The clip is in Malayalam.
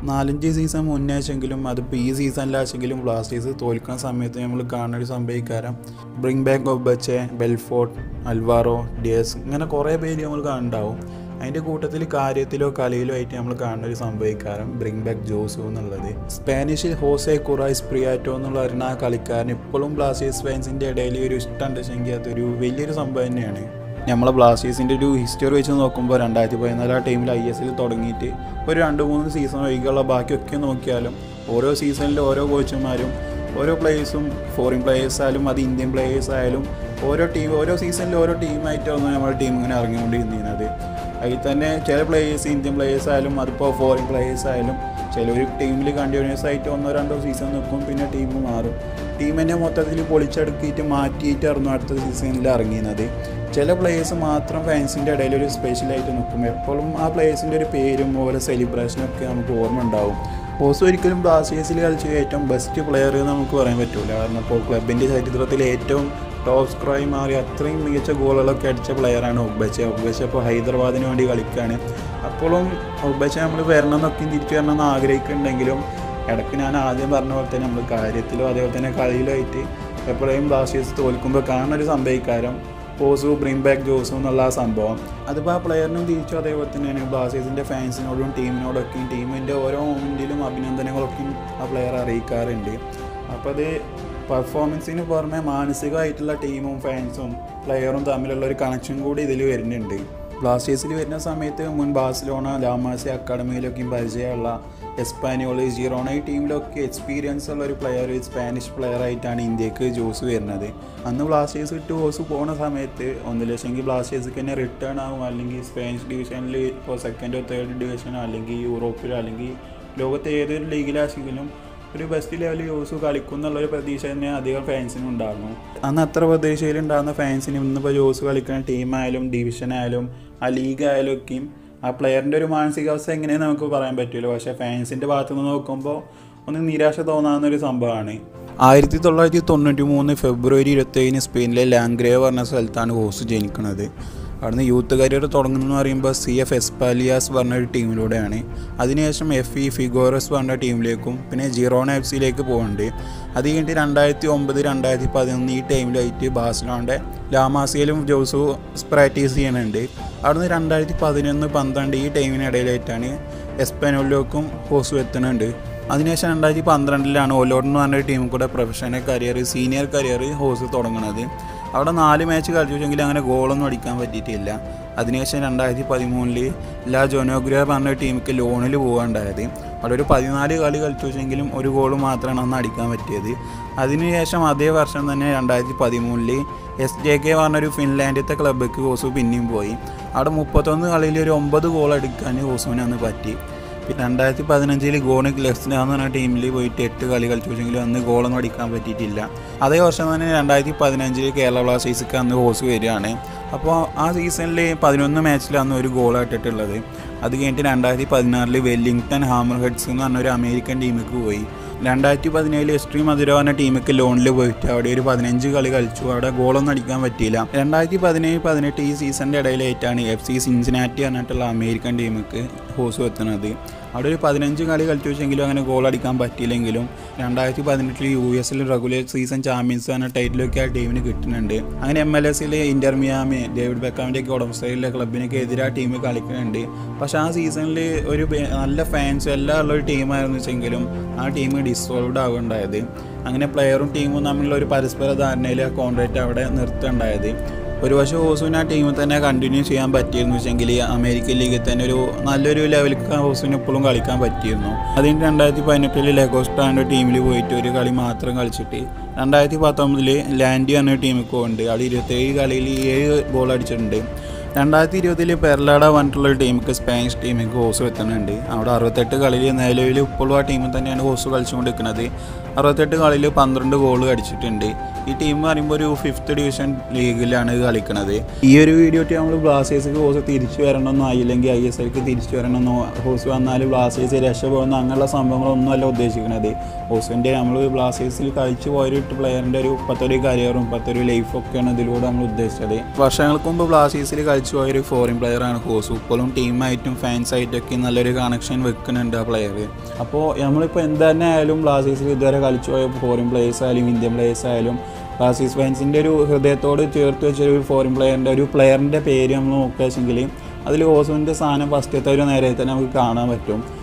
നാലഞ്ച് സീസൺ മുന്നേ വെച്ചെങ്കിലും അതിപ്പോൾ ഈ സീസണിലാച്ചെങ്കിലും ബ്ലാസ്റ്റേഴ്സ് തോൽക്കുന്ന സമയത്ത് നമ്മൾ കാണുന്ന ഒരു സംഭവിക്കാരം bring back Ogbeche Belfort Alvaro Diaz ഇങ്ങനെ കുറേ പേര് നമ്മൾ കാണുന്നുണ്ടാവും അതിൻ്റെ കൂട്ടത്തിൽ കാര്യത്തിലോ കളിയിലോ ആയിട്ട് നമ്മൾ കാണുന്ന ഒരു സംഭവിക്കാരം ബ്രിങ് ബാക്ക് ജോസു എന്നുള്ളത് സ്പാനിഷിൽ ഹോസെ കുറൈസ് പ്രിയാറ്റോ എന്നുള്ള പറയുന്ന ആ കളിക്കാരൻ ഇപ്പോഴും ബ്ലാസ്റ്റേഴ്സ് ഫാൻസിൻ്റെ ഇടയിൽ ഒരു ഇഷ്ടം ഉണ്ടെങ്കിൽ അതൊരു വലിയൊരു സംഭവം തന്നെയാണ് നമ്മളെ ബ്ലാസ്റ്റേഴ്സിൻ്റെ ഒരു ഹിസ്റ്ററി വെച്ച് നോക്കുമ്പോൾ രണ്ടായിരത്തി പതിനാല് ആ ടീമിൽ ഐ എസ് എൽ തുടങ്ങിയിട്ട് ഒരു രണ്ട് മൂന്ന് സീസൺ ഒഴികെയുള്ള ബാക്കിയൊക്കെ നോക്കിയാലും ഓരോ സീസണിലും ഓരോ കോച്ചുമാരും ഓരോ പ്ലേയേഴ്സും ഫോറിൻ പ്ലേയേഴ്സ് ആയാലും അത് ഇന്ത്യൻ പ്ലേയേഴ്സ് ആയാലും ഓരോ ടീം ഓരോ സീസണിൽ ഓരോ ടീമായിട്ടാണ് നമ്മുടെ ടീം ഇങ്ങനെ ഇറങ്ങിക്കൊണ്ടിരുന്നത് അതിൽ തന്നെ ചില പ്ലേയേഴ്സ് ഇന്ത്യൻ പ്ലേയേഴ്സ് ആയാലും അതിപ്പോൾ ഫോറിൻ പ്ലേയേഴ്സ് ആയാലും ചിലർ ടീമിൽ കണ്ടിന്യൂസ് ആയിട്ട് ഒന്നോ രണ്ടോ സീസൺ നിൽക്കും പിന്നെ ടീം മാറും ടീമിനെ മൊത്തത്തിൽ പൊളിച്ചടുക്കിയിട്ട് മാറ്റിയിട്ടായിരുന്നു അടുത്ത സീസണിൽ ഇറങ്ങിയത് ചില പ്ലേയേഴ്സ് മാത്രം ഫാൻസിൻ്റെ ഇടയിൽ ഒരു സ്പെഷ്യലായിട്ട് നിൽക്കും എപ്പോഴും ആ പ്ലേയേഴ്സിൻ്റെ ഒരു പേരും ഓരോ സെലിബ്രേഷനും ഒക്കെ നമുക്ക് ഓർമ്മ ഉണ്ടാവും ഓസോ ഒരിക്കലും ബ്ലാസ്റ്റേഴ്സിൽ കളിച്ച ഏറ്റവും ബെസ്റ്റ് പ്ലെയർ എന്ന് നമുക്ക് പറയാൻ പറ്റില്ല കാരണം ഇപ്പോൾ ക്ലബിൻ്റെ ചരിത്രത്തിൽ ഏറ്റവും ടോപ്പ് സ്കോറായി മാറി അത്രയും മികച്ച ഗോളുകളൊക്കെ അടിച്ച പ്ലെയറാണ് ഒബ്ബച്ച ഒബ്ബച്ച ഇപ്പോൾ ഹൈദരാബാദിന് വേണ്ടി കളിക്കുകയാണ് അപ്പോഴും ഒബ്ബച്ച നമ്മൾ വരണം എന്നൊക്കെ തിരിച്ചു വരണം എന്ന് ആഗ്രഹിക്കുന്നുണ്ടെങ്കിലും ഇടയ്ക്ക് ഞാൻ ആദ്യം പറഞ്ഞ പോലെ തന്നെ നമ്മൾ കാര്യത്തിലോ അതേപോലെ തന്നെ കളിയിലോ ആയിട്ട് എപ്പോഴും ബ്ലാസ്റ്റേഴ്സ് തോൽക്കുമ്പോൾ കാണുന്ന ഒരു സംഭവിക്കാരം പോസു ബ്രിങ് ബാക്ക് ജോസു എന്നുള്ള ആ സംഭവം അതിപ്പോൾ ആ പ്ലെയറിനും തിരിച്ചു അതേപോലെ തന്നെയാണ് ബ്ലാസ്റ്റേഴ്സിൻ്റെ ഫാൻസിനോടും ടീമിനോടൊക്കെയും ടീമിൻ്റെ ഓരോ മൊമെൻറ്റിലും അഭിനന്ദനങ്ങളൊക്കെയും ആ പ്ലെയർ അറിയിക്കാറുണ്ട് അപ്പോൾ അത് പെർഫോമൻസിന് പുറമെ മാനസികമായിട്ടുള്ള ടീമും ഫാൻസും പ്ലെയറും തമ്മിലുള്ള ഒരു കണക്ഷൻ കൂടി ഇതിൽ വരുന്നുണ്ട് ബ്ലാസ്റ്റേഴ്സിൽ വരുന്ന സമയത്ത് മുൻ ബാഴ്സലോണ ലാമാസി അക്കാഡമിയിലൊക്കെയും പരിചയമുള്ള എസ്പാനിയോള് ജിറോണ ഈ ടീമിലൊക്കെ എക്സ്പീരിയൻസ് ഉള്ള ഒരു പ്ലെയർ സ്പാനിഷ് പ്ലെയർ ആയിട്ടാണ് ഇന്ത്യക്ക് ജോസ് വരുന്നത് അന്ന് ബ്ലാസ്റ്റേഴ്സ് വിട്ട് ജോസ് പോണ സമയത്ത് ഒന്നില്ലെങ്കിൽ ബ്ലാസ്റ്റേഴ്സിക്ക് തന്നെ റിട്ടേൺ ആവും അല്ലെങ്കിൽ സ്പാനിഷ് ഡിവിഷനിൽ ഇപ്പോൾ സെക്കൻഡോ തേർഡ് ഡിവിഷനോ അല്ലെങ്കിൽ യൂറോപ്പിലോ അല്ലെങ്കിൽ ലോകത്തെ ഏതൊരു ലീഗിലാണെങ്കിലും ഒരു ബെസ്റ്റ് ലെവലിൽ യൂസ് കളിക്കും എന്നുള്ളൊരു പ്രതീക്ഷ തന്നെ അധികം ഫാൻസിനും ഉണ്ടായിരുന്നു അന്ന് അത്ര പ്രതീക്ഷയിൽ ഉണ്ടാകുന്ന ഫാൻസിന് ഇന്നിപ്പോൾ ജോസ് കളിക്കുന്ന ടീമായാലും ഡിവിഷനായാലും ആ ലീഗ് ആയാലും ഒക്കെയും ആ പ്ലെയറിൻ്റെ ഒരു മാനസികാവസ്ഥ എങ്ങനെയെന്ന് നമുക്ക് പറയാൻ പറ്റില്ല പക്ഷേ ഫാൻസിൻ്റെ ഭാഗത്തു നിന്ന് നോക്കുമ്പോൾ ഒന്ന് നിരാശ തോന്നാവുന്ന ഒരു സംഭവമാണ് ആയിരത്തി തൊള്ളായിരത്തി തൊണ്ണൂറ്റി മൂന്ന് ഫെബ്രുവരി ഇരുപത്തേഴിന് സ്പെയിനിലെ ലാംഗ്രേ പറഞ്ഞ സ്ഥലത്താണ് ഹോസ് ജനിക്കുന്നത് അവിടുന്ന് യൂത്ത് കരിയർ തുടങ്ങുന്നതെന്ന് പറയുമ്പോൾ സി എഫ് എസ്പാലിയാസ് പറഞ്ഞ ഒരു ടീമിലൂടെയാണ് അതിനുശേഷം എഫ് ഇ ഫിഗോറസ് പറഞ്ഞ ടീമിലേക്കും പിന്നെ ജിറോണ എഫ് സിയിലേക്ക് പോകുന്നുണ്ട് അത് കഴിഞ്ഞിട്ട് രണ്ടായിരത്തി ഒമ്പത് രണ്ടായിരത്തി പതിനൊന്ന് ഈ ടൈമിലായിട്ട് ബാഴ്സലോണിൻ്റെ ലാമാസിയിലും ജോസു പ്രാക്ടീസ് ചെയ്യുന്നുണ്ട് അവിടുന്ന് രണ്ടായിരത്തി പതിനൊന്ന് പന്ത്രണ്ട് ഈ ടൈമിനിടയിലായിട്ടാണ് എസ്പാനോളിലേക്കും ഹോസു എത്തുന്നുണ്ട് അതിനുശേഷം രണ്ടായിരത്തി പന്ത്രണ്ടിലാണ് ഒലോഡ് എന്ന് പറഞ്ഞൊരു ടീമിൽ കൂടെ professional career senior career Jose തുടങ്ങുന്നത് അവിടെ നാല് മാച്ച് കളിച്ചെങ്കിൽ അങ്ങനെ ഗോളൊന്നും അടിക്കാൻ പറ്റിയിട്ടില്ല അതിനുശേഷം രണ്ടായിരത്തി പതിമൂന്നില് ലാ ജോനോഗ്ര പറഞ്ഞ ടീമിക്ക് ലോണിൽ പോകാണ്ടായത് അവിടെ ഒരു പതിനാല് കളി കളിച്ചെങ്കിലും ഒരു ഗോൾ മാത്രമാണ് അന്ന് അടിക്കാൻ പറ്റിയത് അതിനുശേഷം അതേ വർഷം തന്നെ രണ്ടായിരത്തി പതിമൂന്നില് എസ് ജെ കെ പറഞ്ഞൊരു ഫിൻലാൻഡത്തെ ക്ലബ്ബിക്ക് ഹോസു പിന്നെയും പോയി അവിടെ മുപ്പത്തൊന്ന് കളിയിൽ ഒരു ഒമ്പത് ഗോൾ അടിക്കാൻ ഹോസുവിന് അന്ന് പറ്റി പിന്നെ രണ്ടായിരത്തി പതിനഞ്ചിൽ ഗോണിക് ലെസ്ന എന്ന് പറഞ്ഞ ടീമിൽ പോയിട്ട് എട്ട് കളി കളിച്ചു വെച്ചെങ്കിലും അന്ന് ഗോളൊന്നും അടിക്കാൻ പറ്റിയിട്ടില്ല അതേ വർഷം തന്നെ രണ്ടായിരത്തി പതിനഞ്ചിൽ കേരള ബ്ലാസ്റ്റേഴ്സിക്ക് അന്ന് ഹോസ് വരികയാണ് അപ്പോൾ ആ സീസണിൽ പതിനൊന്ന് മാച്ചിൽ അന്ന് ഒരു ഗോൾ ഇട്ടിട്ടുള്ളത് അത് കഴിഞ്ഞിട്ട് രണ്ടായിരത്തി പതിനാറിൽ വെല്ലിംഗ്ടൺ ഹാമർ ഹെഡ്സ് എന്ന് പറഞ്ഞൊരു അമേരിക്കൻ ടീമിലേക്ക് പോയി രണ്ടായിരത്തി പതിനേഴിൽ എക്സ്ട്രീം മധുര പറഞ്ഞ ടീമിക്ക് ലോണിൽ പോയിട്ട് അവിടെ ഒരു പതിനഞ്ച് കളി കളിച്ചു അവിടെ ഗോളൊന്നും അടിക്കാൻ പറ്റിയില്ല രണ്ടായിരത്തി പതിനേഴ് പതിനെട്ട് ഈ സീസണിൻ്റെ ഇടയിലായിട്ടാണ് എഫ് സി സിൻസിനാറ്റി പറഞ്ഞിട്ടുള്ള അമേരിക്കൻ ടീമിക്ക് ഹോസ് എത്തുന്നത് അവിടെ ഒരു പതിനഞ്ച് കളി കളിച്ചു വെച്ചെങ്കിലും അങ്ങനെ ഗോൾ അടിക്കാൻ പറ്റിയില്ലെങ്കിലും രണ്ടായിരത്തി പതിനെട്ടിൽ യു എസിൽ റെഗുലർ സീസൺ ചാമ്പ്യൻസ് എന്ന ടൈറ്റിലൊക്കെ ആ ടീമിന് കിട്ടുന്നുണ്ട് അങ്ങനെ എം എൽ എസിൽ ഇന്റർ മിയാമി ഡേവിഡ് ബെക്കാമിൻ്റെ ഒക്കെ ഉടമസ്ഥയിലെ ക്ലബിനൊക്കെ എതിരെ ആ ടീം കളിക്കുന്നുണ്ട് പക്ഷെ ആ സീസണിൽ ഒരു ബെ- നല്ല ഫാൻസ് എല്ലാം ഉള്ള ഒരു ടീമായിരുന്നു വെച്ചെങ്കിലും ആ ടീം ഡിസോൾവ്ഡ് ആവുകയുണ്ടായത് അങ്ങനെ പ്ലെയറും ടീമും തമ്മിലുള്ള ഒരു പരസ്പര ധാരണയിൽ ആ കോൺട്രാക്റ്റ് അവിടെ നിർത്തുണ്ടായത് ഒരു പക്ഷേ ഹോസുവിന് ആ ടീമിൽ തന്നെ കണ്ടിന്യൂ ചെയ്യാൻ പറ്റിയിരുന്നു വെച്ചെങ്കിൽ അമേരിക്കൻ ലീഗിൽ തന്നെ ഒരു നല്ലൊരു ലെവലിലേക്ക് ഹോസുവിന് ഇപ്പോഴും കളിക്കാൻ പറ്റിയിരുന്നു അതിന് രണ്ടായിരത്തി പതിനെട്ടിൽ ലെഗോസ്റ്റാൻ്റെ ടീമിൽ പോയിട്ട് ഒരു കളി മാത്രം കളിച്ചിട്ട് രണ്ടായിരത്തി പത്തൊമ്പതിൽ ലാൻഡി എന്ന ടീമിൽ പോകുന്നുണ്ട് അവിടെ ഇരുപത്തേഴ് കളിയിൽ ഏഴ് ഗോൾ അടിച്ചിട്ടുണ്ട് രണ്ടായിരത്തി ഇരുപതിൽ പെർലാഡ പറഞ്ഞിട്ടുള്ള ഒരു ടീമിക്ക് സ്പാനിഷ് ടീമിക്ക് ഹോസ് എത്തുന്നുണ്ട് അവിടെ അറുപത്തെട്ട് കളിയിൽ നിലവിൽ ഇപ്പോഴും ആ ടീമിൽ തന്നെയാണ് ഹോസ് കളിച്ചുകൊണ്ടിരിക്കുന്നത് അറുപത്തെട്ട് കളിയിൽ പന്ത്രണ്ട് ഗോൾ അടിച്ചിട്ടുണ്ട് ഈ ടീം പറയുമ്പോൾ ഒരു ഫിഫ്ത്ത് ഡിവിഷൻ ലീഗിലാണ് കളിക്കുന്നത് ഈ ഒരു വീഡിയോ നമ്മൾ ബ്ലാസ്റ്റേഴ്സിക്ക് ഹോസ് തിരിച്ചു വരണമെന്നോ അല്ലെങ്കിൽ ഐ എസ് എൽക്ക് തിരിച്ചു വരണമെന്നോ ഹോസ് വന്നാൽ ബ്ലാസ്റ്റേഴ്സ് രക്ഷപ്പെടുന്ന അങ്ങനെയുള്ള സംഭവങ്ങളൊന്നുമല്ല ഉദ്ദേശിക്കുന്നത് ഹോസിൻ്റെ നമ്മൾ ബ്ലാസ്റ്റേഴ്സിൽ കളിച്ചു പോയൊരു പ്ലെയറിൻ്റെ ഒരു ഇപ്പോഴത്തെ കരിയറും ഇപ്പോഴത്തെ ഒരു ലൈഫൊക്കെയാണ് ഇതിലൂടെ നമ്മൾ ഉദ്ദേശിച്ചത് വർഷങ്ങൾക്ക് മുമ്പ് ബ്ലാസ്റ്റേഴ്സിൽ കളിച്ചു പോയൊരു ഫോറിൻ പ്ലെയറാണ് ഹോസ് ഇപ്പോഴും ടീമായിട്ടും ഫാൻസായിട്ടൊക്കെ നല്ലൊരു കണക്ഷൻ വെക്കുന്നുണ്ട് ആ പ്ലെയർ അപ്പോൾ നമ്മളിപ്പോൾ എന്ത് തന്നെ ആയാലും ബ്ലാസ്റ്റേഴ്സിൽ ഇതുവരെ കളിച്ചു പോയ ഫോറിൻ പ്ലേയേഴ്സ് ആയാലും ഇന്ത്യൻ പ്ലേയേഴ്സ് ആയാലും ബ്ലാസ്റ്റേഴ്സ് ഫാൻസിൻ്റെ ഒരു ഹൃദയത്തോട് ചേർത്ത് വെച്ച ഒരു ഫോറിൻ പ്ലെയറിൻ്റെ ഒരു പ്ലെയറിൻ്റെ പേര് നമ്മൾ നോക്കുകയാണെങ്കിൽ അതിൽ ഓസോൻ്റെ സാധനം ഫസ്റ്റത്തെ ഒരു നേരെ തന്നെ നമുക്ക് കാണാൻ പറ്റും